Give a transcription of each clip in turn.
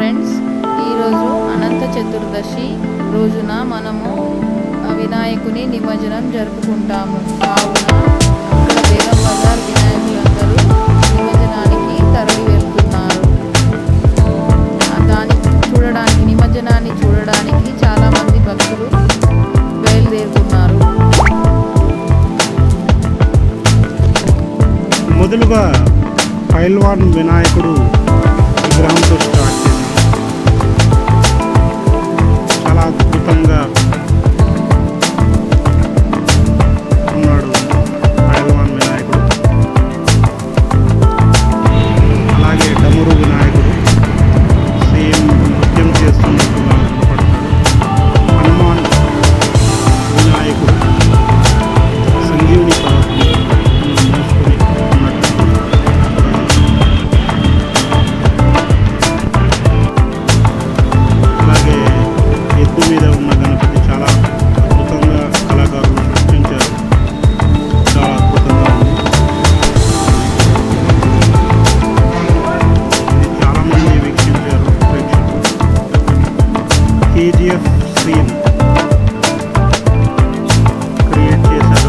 friends ఈరోజు అనంత చతుర్దశి రోజున మనము ఆ వినాయకుని నిమజ్జనం జరుపుకుంటాము కావున ఇక్కడ బేగం బజార్ వినాయకులందరూ నిమజ్జనానికి తరలి వెళ్తున్నారు ఆ దాన్ని చూడడానికి నిమజ్జనాన్ని చూడడానికి చాలా మంది భక్తులు బయలుదేరుతున్నారు మొదలుగా పైల్వాన్ వినాయకుడు విగ్రహంతో స్టార్ట్ చేశాం చాలా అద్భుతంగా ఉన్నాడు పైల్వాన్ వినాయకుడు అలాగే డమరు వినాయకుడు సేమ్ నృత్యం చేస్తున్నట్టుగా కనపడతాడు హనుమాన్ వినాయకుడు సంజీవుని పర్వతం మోసుకొని ఉన్నట్టు అలాగే ఎద్దు మీద ఉన్న గణపతి చాలా అద్భుతంగా కళాకారులు సృష్టించారు చాలా అద్భుతంగా ఉంది ఇది చాలా మంది వీక్షించారు ప్రేక్షకులు కేజీఎఫ్ సీన్ క్రియేట్ చేశారు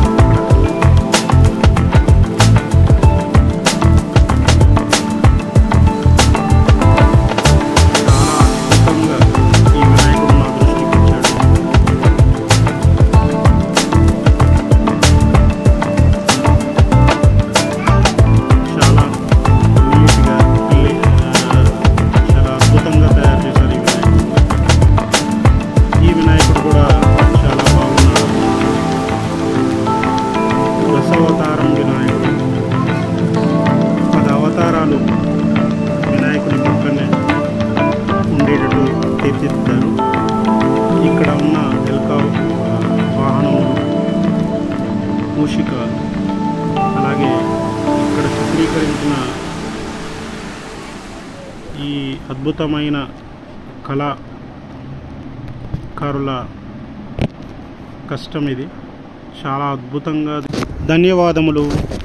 చాలా అద్భుతంగా ఈ వినాయకుడు నా దృష్టికి వచ్చాడు చాలా నీట్గా క్లీ- ఆ, చాలా అద్భుతంగా తయారు చేశారు ఈ వినాయకుడు ఈ వినాయకుడు కూడా చాలా బాగున్నాడు దశావతారం వినాయకుడు పది అవతారాలు వినాయకుని పక్కనే ఉండేటట్టు తీర్చిదిద్దారు ఇక్కడ ఉన్న ఎల్కా వాహనములు మూషిక అలాగే ఇక్కడ చిత్రీకరించిన ఈ అద్భుతమైన కళాకారుల కష్టం ఇది చాలా అద్భుతంగా ధన్యవాదములు